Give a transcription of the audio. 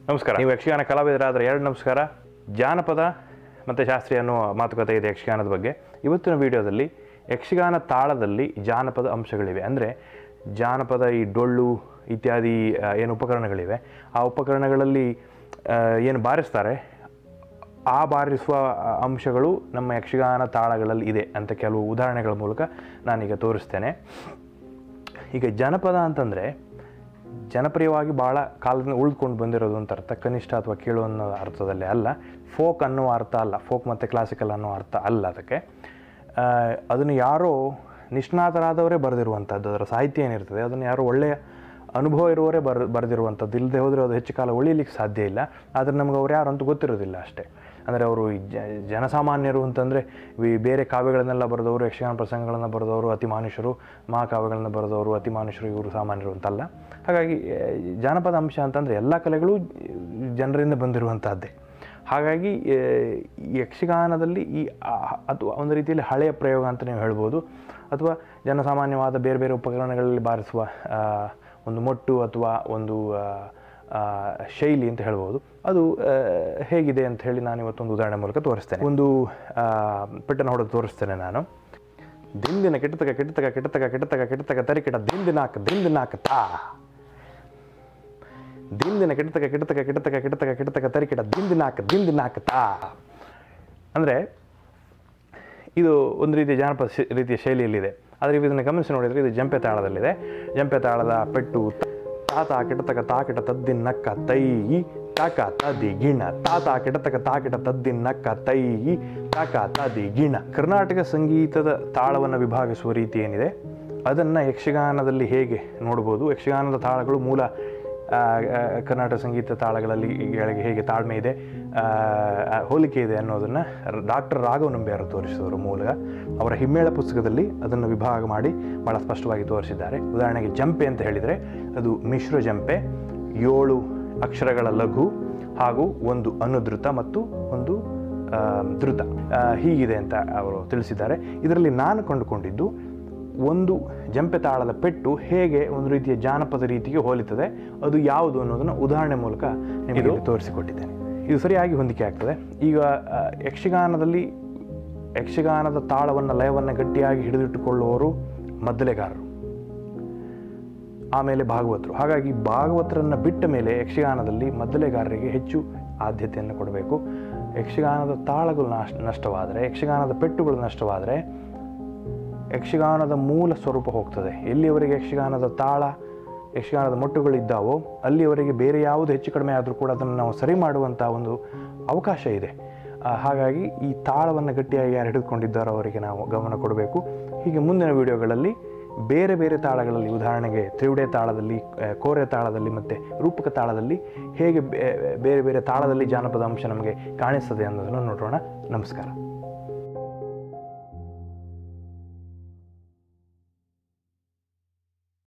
ನಮಸ್ಕಾರ ನೀವು ಯಕ್ಷಗಾನ ಕಲಾವಿದರಾದರೆ ಎರಡು ನಮಸ್ಕಾರ ಜಾನಪದ ಮತ್ತು ಶಾಸ್ತ್ರೀಯ ಅನ್ನುವ ಮಾತುಕತೆ ಇದೆ ಯಕ್ಷಗಾನದ ಬಗ್ಗೆ ಇವತ್ತಿನ ವಿಡಿಯೋದಲ್ಲಿ ಯಕ್ಷಗಾನ ತಾಳದಲ್ಲಿ ಜಾನಪದ ಅಂಶಗಳಿವೆ ಅಂದರೆ ಜಾನಪದ ಈ ಡೊಳ್ಳು ಇತ್ಯಾದಿ ಆ, ಏನು ಉಪಕರಣಗಳಿವೆ ಆ ಉಪಕರಣಗಳಲ್ಲಿ ಆ, ಏನು ಬಾರಿಸ್ತಾರೆ ಆ ಬಾರಿಸುವ ಆ, ಅಂಶಗಳು ನಮ್ಮ ಯಕ್ಷಗಾನ ತಾಳಗಳಲ್ಲಿ ಇದೆ ಅಂತ ಕೆಲವು ಉದಾಹರಣೆಗಳ ಮೂಲಕ ನಾನೀಗ ತೋರಿಸ್ತೇನೆ ಈಗ ಜನಪದ ಅಂತಂದರೆ ಜನಪ್ರಿಯವಾಗಿ ಭಾಳ ಕಾಲದಿಂದ ಉಳಿದುಕೊಂಡು ಬಂದಿರೋದು ಅಂತ ಅರ್ಥ ಕನಿಷ್ಠ ಅಥವಾ ಕೀಳು ಅನ್ನೋ ಅರ್ಥದಲ್ಲಿ ಅಲ್ಲ ಫೋಕ್ ಅನ್ನುವ ಅರ್ಥ ಅಲ್ಲ ಫೋಕ್ ಮತ್ತು ಕ್ಲಾಸಿಕಲ್ ಅನ್ನೋ ಅರ್ಥ ಅಲ್ಲ ಅದಕ್ಕೆ ಆ, ಅದನ್ನು ಯಾರೋ ನಿಷ್ಣಾತರಾದವರೇ ಬರೆದಿರುವಂಥದ್ದು ಅದರ ಸಾಹಿತ್ಯ ಏನಿರ್ತದೆ ಅದನ್ನು ಯಾರೋ ಒಳ್ಳೆಯ ಅನುಭವ ಇರುವವರೇ ಬರ್ ಬರೆದಿರುವಂಥದ್ದು ಇಲ್ಲದೆ ಹೋದರೆ ಅದು ಹೆಚ್ಚು ಕಾಲ ಉಳಿಲಿಕ್ಕೆ ಸಾಧ್ಯ ಇಲ್ಲ ಆದರೆ ನಮಗೆ ಅವ್ರು ಯಾರು ಅಂತ ಗೊತ್ತಿರೋದಿಲ್ಲ ಅಷ್ಟೇ ಅಂದರೆ ಅವರು ಈ ಜ ಜನಸಾಮಾನ್ಯರು ಅಂತಂದರೆ ಈ ಬೇರೆ ಕಾವ್ಯಗಳನ್ನೆಲ್ಲ ಬರೆದವರು ಯಕ್ಷಗಾನ ಪ್ರಸಂಗಗಳನ್ನು ಬರೆದವರು ಅತಿ ಮಾನುಷರು ಮಹಾಕಾವ್ಯಗಳನ್ನು ಬರೆದವರು ಅತಿ ಮಾನುಷರು ಇವರು ಸಾಮಾನ್ಯರು ಅಂತಲ್ಲ ಹಾಗಾಗಿ ಆ, ಜಾನಪದ ಅಂಶ ಅಂತಂದರೆ ಎಲ್ಲ ಕಲೆಗಳು ಜನರಿಂದ ಬಂದಿರುವಂಥದ್ದೇ ಹಾಗಾಗಿ ಆ, ಈ ಯಕ್ಷಗಾನದಲ್ಲಿ ಈ ಆ- ಅಥವಾ ಒಂದು ರೀತಿಯಲ್ಲಿ ಹಳೆಯ ಪ್ರಯೋಗ ಅಂತ ನೀವು ಹೇಳ್ಬೋದು ಅಥವಾ ಜನಸಾಮಾನ್ಯವಾದ ಬೇರೆ ಬೇರೆ ಉಪಕರಣಗಳಲ್ಲಿ ಬಾರಿಸುವ ಆ, ಒಂದು ಮೊಟ್ಟು ಅಥವಾ ಒಂದು ಆ, ಆ, ಶೈಲಿ ಅಂತ ಹೇಳ್ಬೋದು ಅದು ಆ, ಹೇಗಿದೆ ಅಂತ ಹೇಳಿ ನಾನು ಇವತ್ತೊಂದು ಉದಾಹರಣೆ ಮೂಲಕ ತೋರಿಸ್ತೇನೆ ಒಂದು ಆ, ಪೆಟ್ಟನ್ನು ಹೊಡೆದು ತೋರಿಸ್ತೇನೆ ನಾನು ದಿಂದಿನ ಕೆಟ್ಟತಕ ಕೆಟ್ಟತಕ ಕೆಟ್ಟತಕ ಕೆಟ್ಟತಕ ಕೆಟ್ಟತಕ ತರಿಕೆಟ ದಿಂದಿನಾಕ ದಿಂದಿನಾಕ ತಾ ದಿಂದಿನ ಕೆಟ್ಟತಕ ಕೆಟ್ಟತಕ ಕೆಟ್ಟತಕ ಕೆಟ್ಟತಕ ಕೆಟ್ಟತಕ ತರಿಕೆಟ ದಿಂದಿನಾಕ ದಿಂದಿನಾಕ ತಾ ಅಂದರೆ ಇದು ಒಂದು ರೀತಿಯ ಜಾನಪದ ಶೈ- ರೀತಿಯ ಶೈಲಿಯಲ್ಲಿದೆ ಆದರೆ ಇದನ್ನು ಗಮನಿಸಿ ನೋಡಿದರೆ ಇದು ಜಂಪೆ ತಾಳದಲ್ಲಿದೆ ಜಂಪೆ ತಾಳದ ಪೆಟ್ಟು ತಾತ ಕೆಟತಕ ತಾಕಿಟ ತದ್ದಿನ್ನಕ್ಕ ತೈ ತಾಕ ತದಿ ಗಿಣ ತಾತ ಕೆಟತಕ ತಾಕಿಟ ತದ್ದಿನ್ನಕ್ಕ ತೈ ತಾಕ ತದಿ ಗಿಣ ಕರ್ನಾಟಕ ಸಂಗೀತದ ತಾಳವನ್ನು ವಿಭಾಗಿಸುವ ರೀತಿ ಏನಿದೆ ಅದನ್ನು ಯಕ್ಷಗಾನದಲ್ಲಿ ಹೇಗೆ ನೋಡ್ಬೋದು ಯಕ್ಷಗಾನದ ತಾಳಗಳು ಮೂಲ ಆ, ಆ, ಕರ್ನಾಟಕ ಸಂಗೀತ ತಾಳಗಳಲ್ಲಿ ಗಳಿಗೆ ಹೇಗೆ ತಾಳ್ಮೆ ಇದೆ ಆ, ಆ, ಹೋಲಿಕೆ ಇದೆ ಅನ್ನೋದನ್ನು ಡಾಕ್ಟರ್ ರಾಘವ್ ನಂಬಿಯಾರು ತೋರಿಸಿದವರು ಮೂಲಕ ಅವರ ಹಿಮ್ಮೇಳ ಪುಸ್ತಕದಲ್ಲಿ ಅದನ್ನು ವಿಭಾಗ ಮಾಡಿ ಭಾಳ ಸ್ಪಷ್ಟವಾಗಿ ತೋರಿಸಿದ್ದಾರೆ ಉದಾಹರಣೆಗೆ ಜಂಪೆ ಅಂತ ಹೇಳಿದರೆ ಅದು ಮಿಶ್ರ ಜಂಪೆ ಏಳು ಅಕ್ಷರಗಳ ಲಘು ಹಾಗೂ ಒಂದು ಅನುಧೃತ ಮತ್ತು ಒಂದು ಆ, ಧೃತ ಆ, ಹೀಗಿದೆ ಅಂತ ಅವರು ತಿಳಿಸಿದ್ದಾರೆ ಇದರಲ್ಲಿ ನಾನು ಕಂಡುಕೊಂಡಿದ್ದು ಒಂದು ಜಂಪೆ ತಾಳದ ಪೆಟ್ಟು ಹೇಗೆ ಒಂದು ರೀತಿಯ ಜಾನಪದ ರೀತಿಗೆ ಹೋಲಿತದೆ ಅದು ಯಾವುದು ಅನ್ನೋದನ್ನು ಉದಾಹರಣೆ ಮೂಲಕ ನಿಮಗೆ ಇಲ್ಲಿ ತೋರಿಸಿಕೊಟ್ಟಿದ್ದೇನೆ ಇದು ಸರಿಯಾಗಿ ಹೊಂದಿಕೆ ಆಗ್ತದೆ ಈಗ ಆ, ಯಕ್ಷಗಾನದಲ್ಲಿ ಯಕ್ಷಗಾನದ ತಾಳವನ್ನು ಲಯವನ್ನು ಗಟ್ಟಿಯಾಗಿ ಹಿಡಿದಿಟ್ಟುಕೊಳ್ಳುವವರು ಮದ್ದಲೆಗಾರರು ಆಮೇಲೆ ಭಾಗವತರು ಹಾಗಾಗಿ ಭಾಗವತರನ್ನು ಬಿಟ್ಟ ಮೇಲೆ ಯಕ್ಷಗಾನದಲ್ಲಿ ಮದ್ದಲೆಗಾರರಿಗೆ ಹೆಚ್ಚು ಆದ್ಯತೆಯನ್ನು ಕೊಡಬೇಕು ಯಕ್ಷಗಾನದ ತಾಳಗಳು ನಾಶ ನಷ್ಟವಾದರೆ ಯಕ್ಷಗಾನದ ಪೆಟ್ಟುಗಳು ನಷ್ಟವಾದರೆ ಯಕ್ಷಗಾನದ ಮೂಲ ಸ್ವರೂಪ ಹೋಗ್ತದೆ ಎಲ್ಲಿಯವರೆಗೆ ಯಕ್ಷಗಾನದ ತಾಳ ಯಕ್ಷಗಾನದ ಮೊಟ್ಟುಗಳಿದ್ದಾವೋ ಅಲ್ಲಿಯವರೆಗೆ ಬೇರೆ ಯಾವುದು ಹೆಚ್ಚು ಕಡಿಮೆ ಆದರೂ ಕೂಡ ಅದನ್ನು ನಾವು ಸರಿ ಮಾಡುವಂಥ ಒಂದು ಅವಕಾಶ ಇದೆ ಆ, ಹಾಗಾಗಿ ಈ ತಾಳವನ್ನು ಗಟ್ಟಿಯಾಗಿ ಯಾರು ಹಿಡಿದುಕೊಂಡಿದ್ದಾರೋ ಅವರಿಗೆ ನಾವು ಗಮನ ಕೊಡಬೇಕು ಹೀಗೆ ಮುಂದಿನ ವಿಡಿಯೋಗಳಲ್ಲಿ ಬೇರೆ ಬೇರೆ ತಾಳಗಳಲ್ಲಿ ಉದಾಹರಣೆಗೆ ತ್ರಿವುಡೆ ತಾಳದಲ್ಲಿ ಆ, ಕೋರೆ ತಾಳದಲ್ಲಿ ಮತ್ತು ರೂಪಕ ತಾಳದಲ್ಲಿ ಹೇಗೆ ಬೇ- ಬೇರೆ ಬೇರೆ ತಾಳದಲ್ಲಿ ಜಾನಪದ ಅಂಶ ನಮಗೆ ಕಾಣಿಸ್ತದೆ ಅನ್ನೋದನ್ನು ನೋಡೋಣ ನಮಸ್ಕಾರ